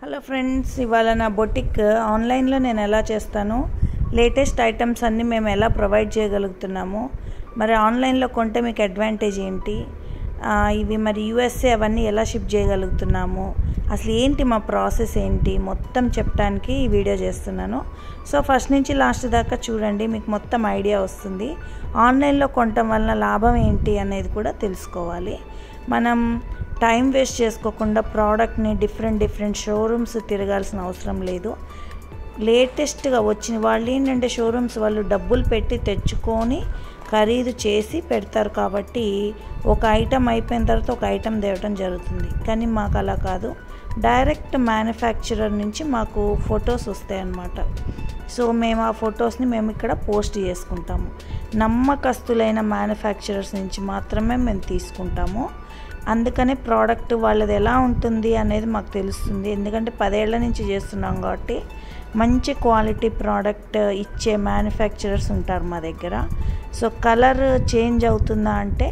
hello friends ఇవాళ నా boutique ఆన్లైన్లో నేను ఎలా చేస్తాను లేటెస్ట్ ఐటమ్స్ అన్నీ మేము ఎలా ప్రొవైడ్ చేయగలుగుతున్నాము మరి ఆన్లైన్లో కొంటే మీకు అడ్వాంటేజ్ ఏంటి ఆ, ఇవి మరి యూఎస్ఏ అవన్నీ ఎలా షిప్ చేయగలుగుతున్నాము అసలు ఏంటి మా ప్రాసెస్ ఏంటి మొత్తం చెప్పడానికి ఈ వీడియో చేస్తున్నాను సో ఫస్ట్ నుంచి లాస్ట్ దాకా చూడండి మీకు మొత్తం ఐడియా వస్తుంది ఆన్లైన్లో కొనటం వలన లాభం ఏంటి అనేది కూడా తెలుసుకోవాలి మనం టైం వేస్ట్ చేసుకోకుండా ప్రోడక్ట్ని డిఫరెంట్ డిఫరెంట్ షోరూమ్స్ తిరగాల్సిన అవసరం లేదు లేటెస్ట్గా వచ్చిన వాళ్ళు ఏంటంటే షోరూమ్స్ వాళ్ళు డబ్బులు పెట్టి తెచ్చుకొని ఖరీదు చేసి పెడతారు కాబట్టి ఒక ఐటెం అయిపోయిన తర్వాత ఒక ఐటెం తేవటం జరుగుతుంది కానీ మాకు అలా కాదు డైరెక్ట్ మ్యానుఫ్యాక్చరర్ నుంచి మాకు ఫొటోస్ వస్తాయి అన్నమాట సో మేము ఆ ఫొటోస్ని మేము ఇక్కడ పోస్ట్ చేసుకుంటాము నమ్మకస్తులైన మ్యానుఫ్యాక్చరర్స్ నుంచి మాత్రమే మేము తీసుకుంటాము అందుకనే ప్రోడక్ట్ వాళ్ళది ఎలా ఉంటుంది అనేది మాకు తెలుస్తుంది ఎందుకంటే పదేళ్ల నుంచి చేస్తున్నాం కాబట్టి మంచి క్వాలిటీ ప్రోడక్ట్ ఇచ్చే మ్యానుఫ్యాక్చరర్స్ ఉంటారు మా దగ్గర సో కలర్ చేంజ్ అవుతుందా అంటే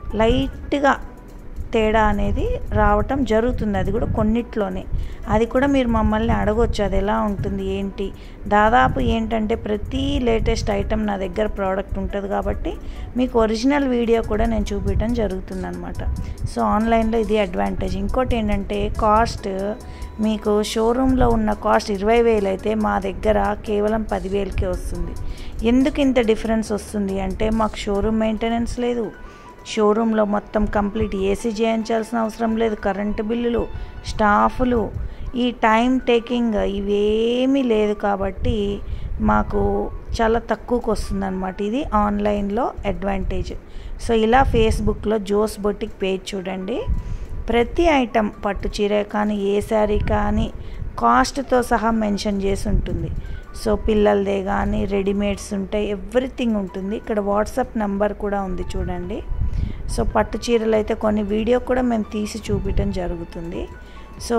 లైట్గా తేడా అనేది రావటం జరుగుతుంది అది కూడా కొన్నిట్లోనే అది కూడా మీరు మమ్మల్ని అడగొచ్చు అది ఎలా ఉంటుంది ఏంటి దాదాపు ఏంటంటే ప్రతి లేటెస్ట్ ఐటెం నా దగ్గర ప్రోడక్ట్ ఉంటుంది కాబట్టి మీకు ఒరిజినల్ వీడియో కూడా నేను చూపించడం జరుగుతుంది అనమాట సో ఆన్లైన్లో ఇది అడ్వాంటేజ్ ఇంకోటి ఏంటంటే కాస్ట్ మీకు షోరూంలో ఉన్న కాస్ట్ ఇరవై వేలు అయితే మా దగ్గర కేవలం పదివేలకే వస్తుంది ఎందుకు ఇంత డిఫరెన్స్ వస్తుంది అంటే మాకు షోరూమ్ మెయింటెనెన్స్ లేదు షోరూంలో మొత్తం కంప్లీట్ ఏసీ చేయించాల్సిన అవసరం లేదు కరెంటు బిల్లులు స్టాఫ్లు ఈ టైం టేకింగ్ ఇవేమీ లేదు కాబట్టి మాకు చాలా తక్కువకు వస్తుంది అనమాట ఇది ఆన్లైన్లో అడ్వాంటేజ్ సో ఇలా ఫేస్బుక్లో జోస్ బొటిక్ పేజ్ చూడండి ప్రతి ఐటెం పట్టు చీర కానీ ఏ శారీ కానీ కాస్ట్తో సహా మెన్షన్ చేసి ఉంటుంది సో పిల్లలదే కానీ రెడీమేడ్స్ ఉంటాయి ఎవ్రీథింగ్ ఉంటుంది ఇక్కడ వాట్సాప్ నంబర్ కూడా ఉంది చూడండి సో పట్టు చీరలు అయితే కొన్ని వీడియో కూడా మేము తీసి చూపించడం జరుగుతుంది సో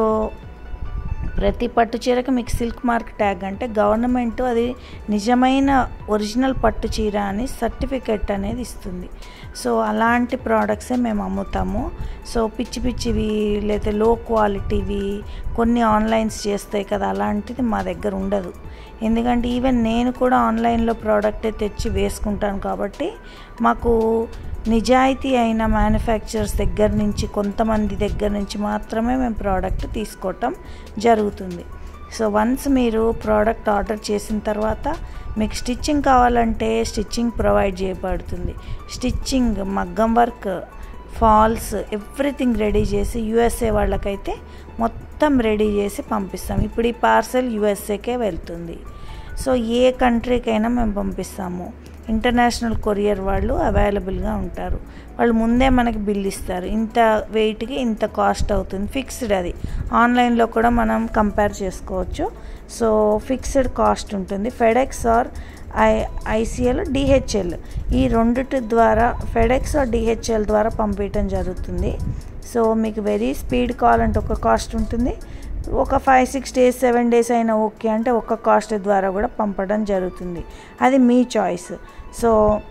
ప్రతి పట్టు చీరకి మీకు సిల్క్ మార్క్ ట్యాగ్ అంటే గవర్నమెంట్ అది నిజమైన ఒరిజినల్ పట్టు చీర అని సర్టిఫికెట్ అనేది ఇస్తుంది సో అలాంటి ప్రోడక్ట్సే మేము అమ్ముతాము సో పిచ్చి పిచ్చివి లేదా లో క్వాలిటీవి కొన్ని ఆన్లైన్స్ చేస్తాయి కదా అలాంటిది మా దగ్గర ఉండదు ఎందుకంటే ఈవెన్ నేను కూడా ఆన్లైన్లో ప్రోడక్టే తెచ్చి వేసుకుంటాను కాబట్టి మాకు నిజాయితీ అయిన మ్యానుఫ్యాక్చరర్స్ దగ్గర నుంచి కొంతమంది దగ్గర నుంచి మాత్రమే మేము ప్రోడక్ట్ తీసుకోవటం జరుగుతుంది సో వన్స్ మీరు ప్రోడక్ట్ ఆర్డర్ చేసిన తర్వాత మీకు స్టిచ్చింగ్ కావాలంటే స్టిచ్చింగ్ ప్రొవైడ్ చేయబడుతుంది స్టిచ్చింగ్ మగ్గం వర్క్ ఫాల్స్ ఎవ్రీథింగ్ రెడీ చేసి యూఎస్ఏ వాళ్ళకైతే మొత్తం రెడీ చేసి పంపిస్తాం ఇప్పుడు ఈ పార్సెల్ యూఎస్ఏకే వెళ్తుంది సో ఏ కంట్రీకైనా మేము పంపిస్తాము ఇంటర్నేషనల్ కొరియర్ వాళ్ళు అవైలబుల్గా ఉంటారు వాళ్ళు ముందే మనకి బిల్ ఇస్తారు ఇంత వెయిట్కి ఇంత కాస్ట్ అవుతుంది ఫిక్స్డ్ అది ఆన్లైన్లో కూడా మనం కంపేర్ చేసుకోవచ్చు సో ఫిక్స్డ్ కాస్ట్ ఉంటుంది FedEx or I ICL DHL ఈ రెండిటి ద్వారా ఫెడెక్స్ ఆర్ డిహెచ్ఎల్ ద్వారా పంపించడం జరుగుతుంది సో మీకు వెరీ స్పీడ్ కావాలంటే ఒక కాస్ట్ ఉంటుంది ఒక five six days seven days అయినా ఓకే అంటే ఒక కాస్ట్ ద్వారా కూడా పంపడం జరుగుతుంది అది మీ చాయిస్ సో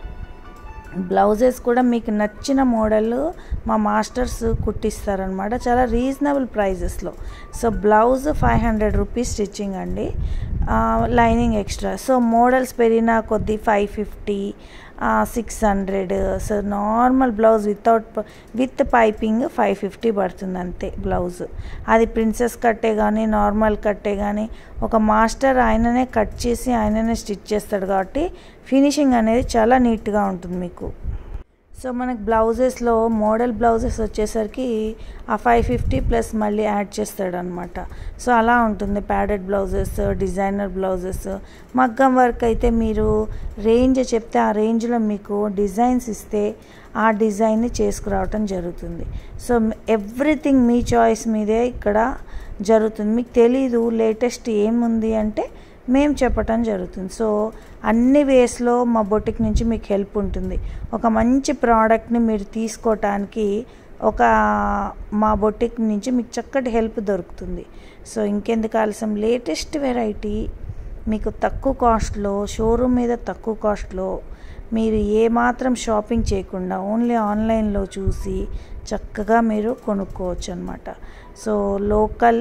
బ్లౌజెస్ కూడా మీకు నచ్చిన మోడల్ మా మాస్టర్స్ కుట్టిస్తారనమాట చాలా రీజనబుల్ ప్రైజెస్లో so blouse five hundred rupees stitching అండి లైనింగ్ ఎక్స్ట్రా సో మోడల్స్ పెరిగిన కొద్ది five fifty six hundred so normal blouse without with piping five fifty పడుతుంది అంతే బ్లౌజ్ అది ప్రిన్సెస్ కట్టే కానీ నార్మల్ కట్టే కానీ ఒక మాస్టర్ ఆయననే కట్ చేసి ఆయననే స్టిచ్ చేస్తాడు కాబట్టి ఫినిషింగ్ అనేది చాలా నీట్గా ఉంటుంది మీకు సో మనకి బ్లౌజెస్లో మోడల్ బ్లౌజెస్ వచ్చేసరికి ఆ ఫైవ్ ఫిఫ్టీ ప్లస్ మళ్ళీ యాడ్ చేస్తాడు అనమాట సో అలా ఉంటుంది ప్యాడెడ్ బ్లౌజెస్ డిజైనర్ బ్లౌజెస్ మగ్గం వర్క్ అయితే మీరు రేంజ్ చెప్తే ఆ రేంజ్లో మీకు డిజైన్స్ ఇస్తే ఆ డిజైన్ని చేసుకురావటం జరుగుతుంది సో ఎవ్రీథింగ్ మీ చాయిస్ మీదే ఇక్కడ జరుగుతుంది మీకు తెలీదు లేటెస్ట్ ఏముంది అంటే మేము చెప్పటం జరుగుతుంది సో అన్ని వేస్లో మా బొటిక్ నుంచి మీకు హెల్ప్ ఉంటుంది ఒక మంచి ప్రోడక్ట్ని మీరు తీసుకోవటానికి ఒక మా బొటిక్ నుంచి మీకు చక్కటి హెల్ప్ దొరుకుతుంది సో ఇంకెందుకు ఆలస్యం లేటెస్ట్ వెరైటీ మీకు తక్కువ కాస్ట్లో షోరూమ్ మీద తక్కువ కాస్ట్లో మీరు ఏమాత్రం షాపింగ్ చేయకుండా ఓన్లీ ఆన్లైన్లో చూసి చక్కగా మీరు కొనుక్కోవచ్చు అనమాట సో లోకల్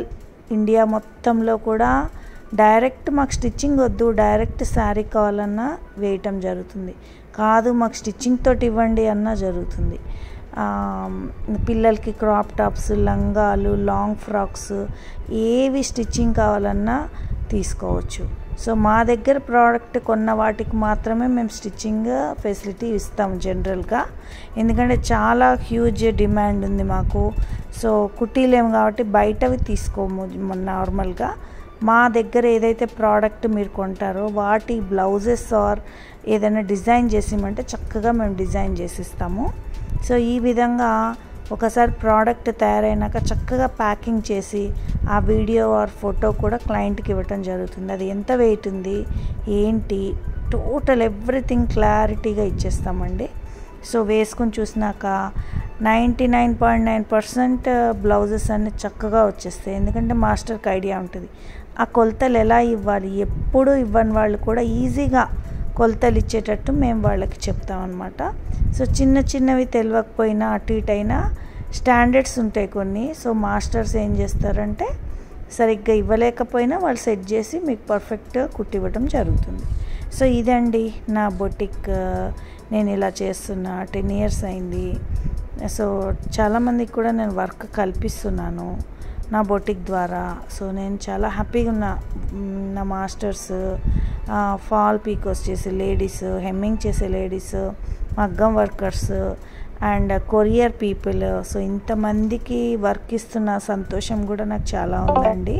ఇండియా మొత్తంలో కూడా డైరెక్ట్ మాకు స్టిచ్చింగ్ వద్దు డైరెక్ట్ శారీ కావాలన్నా వేయటం జరుగుతుంది కాదు మాకు స్టిచ్చింగ్ తోటి ఇవ్వండి అన్నా జరుగుతుంది పిల్లలకి క్రాప్ టాప్స్ లంగాలు లాంగ్ ఫ్రాక్స్ ఏవి స్టిచ్చింగ్ కావాలన్నా తీసుకోవచ్చు సో మా దగ్గర ప్రోడక్ట్ కొన్న వాటికి మాత్రమే మేము స్టిచ్చింగ్ ఫెసిలిటీ ఇస్తాము జనరల్గా ఎందుకంటే చాలా హ్యూజ్ డిమాండ్ ఉంది మాకు సో కుట్టీలేము కాబట్టి బయటవి తీసుకోము నార్మల్గా మా దగ్గర ఏదైతే ప్రోడక్ట్ మీరు కొంటారో వాటి బ్లౌజెస్ ఆర్ ఏదైనా డిజైన్ చేసిమంటే చక్కగా మేము డిజైన్ చేసిస్తాము సో ఈ విధంగా ఒకసారి ప్రోడక్ట్ తయారైనాక చక్కగా ప్యాకింగ్ చేసి ఆ వీడియో ఆర్ ఫోటో కూడా క్లయింట్కి ఇవ్వటం జరుగుతుంది అది ఎంత వెయిట్ ఉంది ఏంటి టోటల్ ఎవ్రీథింగ్ క్లారిటీగా ఇచ్చేస్తామండి సో వేసుకుని చూసినాక ninety nine point nine percent blouses అన్నీ చక్కగా వచ్చేస్తాయి ఎందుకంటే మాస్టర్కి ఐడియా ఉంటుంది ఆ కొలతలు ఎలా ఇవ్వాలి ఎప్పుడు ఇవ్వని వాళ్ళు కూడా ఈజీగా కొలతలు ఇచ్చేటట్టు మేము వాళ్ళకి చెప్తామన్నమాట సో చిన్న చిన్నవి తెలియకపోయినా అటు ఇటు అయినా స్టాండర్డ్స్ ఉంటాయి కొన్ని సో మాస్టర్స్ ఏం చేస్తారంటే సరిగ్గా ఇవ్వలేకపోయినా వాళ్ళు సెట్ చేసి మీకు పర్ఫెక్ట్గా కుట్టివ్వడం జరుగుతుంది సో ఇదండి నా బొటిక్ నేను ఇలా చేస్తున్నా టెన్ ఇయర్స్ అయింది సో చాలామందికి కూడా నేను వర్క్ కల్పిస్తున్నాను నా బొటిక్ ద్వారా సో నేను చాలా హ్యాపీగా ఉన్నా నా మాస్టర్స్ ఫాల్ పీకోస్ చేసే లేడీస్ హెమ్మింగ్ చేసే లేడీస్ మగ్గం workers and courier people so ఇంతమందికి వర్క్ ఇస్తున్న సంతోషం కూడా నాకు చాలా ఉందండి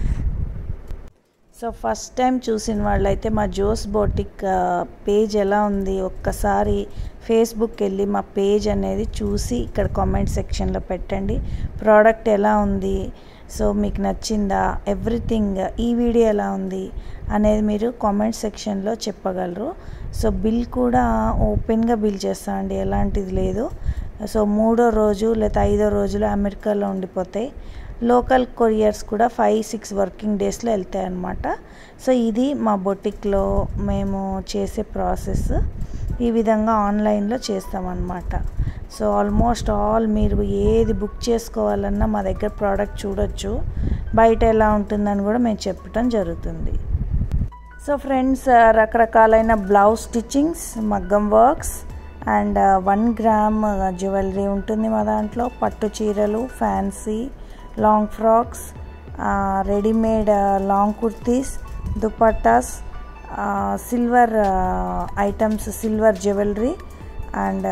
సో ఫస్ట్ టైం చూసిన వాళ్ళైతే మా జోస్ బోటిక్ పేజ్ ఎలా ఉంది ఒక్కసారి ఫేస్బుక్ వెళ్ళి మా పేజ్ అనేది చూసి ఇక్కడ కామెంట్ సెక్షన్లో పెట్టండి ప్రోడక్ట్ ఎలా ఉంది సో మీకు నచ్చిందా ఎవ్రీథింగ్ ఈ వీడియో ఎలా ఉంది అనేది మీరు కామెంట్ సెక్షన్లో చెప్పగలరు సో బిల్ కూడా ఓపెన్గా బిల్ చేస్తామండి ఎలాంటిది లేదు సో మూడో రోజు లేదా ఐదో రోజులో అమెరికాలో ఉండిపోతాయి లోకల్ కొరియర్స్ కూడా ఫైవ్ సిక్స్ వర్కింగ్ డేస్లో వెళ్తాయి అన్నమాట సో ఇది మా బొటిక్లో మేము చేసే ప్రాసెస్ ఈ విధంగా ఆన్లైన్లో చేస్తామన్నమాట సో ఆల్మోస్ట్ ఆల్ మీరు ఏది బుక్ చేసుకోవాలన్నా మా దగ్గర ప్రోడక్ట్ చూడొచ్చు బయట ఎలా ఉంటుందని కూడా మేము చెప్పటం జరుగుతుంది సో ఫ్రెండ్స్ రకరకాలైన బ్లౌజ్ స్టిచ్చింగ్స్ మగ్గం works and one gram jewellery ఉంటుంది మా దాంట్లో పట్టు చీరలు fancy long frocks readymade long kurtis dupattas silver items silver jewellery and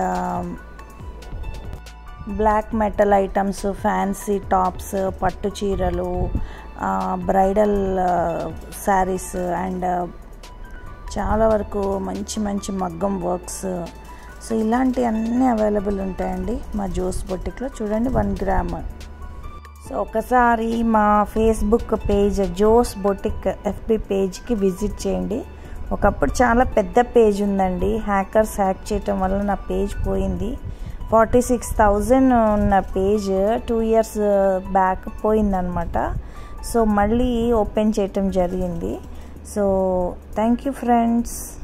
black metal items fancy tops పట్టు చీరలు బ్రైడల్ శారీస్ అండ్ చాలా వరకు మంచి మంచి మగ్గం వర్క్స్ సో ఇలాంటివన్నీ అవైలబుల్ ఉంటాయండి మా జోస్ బొటిక్లో చూడండి వన్ గ్రామ్ సో ఒకసారి మా Facebook page Jo's boutique FB పేజ్కి విజిట్ చేయండి ఒకప్పుడు చాలా పెద్ద పేజ్ ఉందండి హ్యాకర్స్ హ్యాక్ చేయటం వల్ల నా పేజ్ పోయింది ఫార్టీ సిక్స్ థౌజండ్ ఉన్న పేజ్ టూ ఇయర్స్ బ్యాక్ పోయిందనమాట సో మళ్ళీ ఓపెన్ చేయటం జరిగింది సో థ్యాంక్ యూ ఫ్రెండ్స్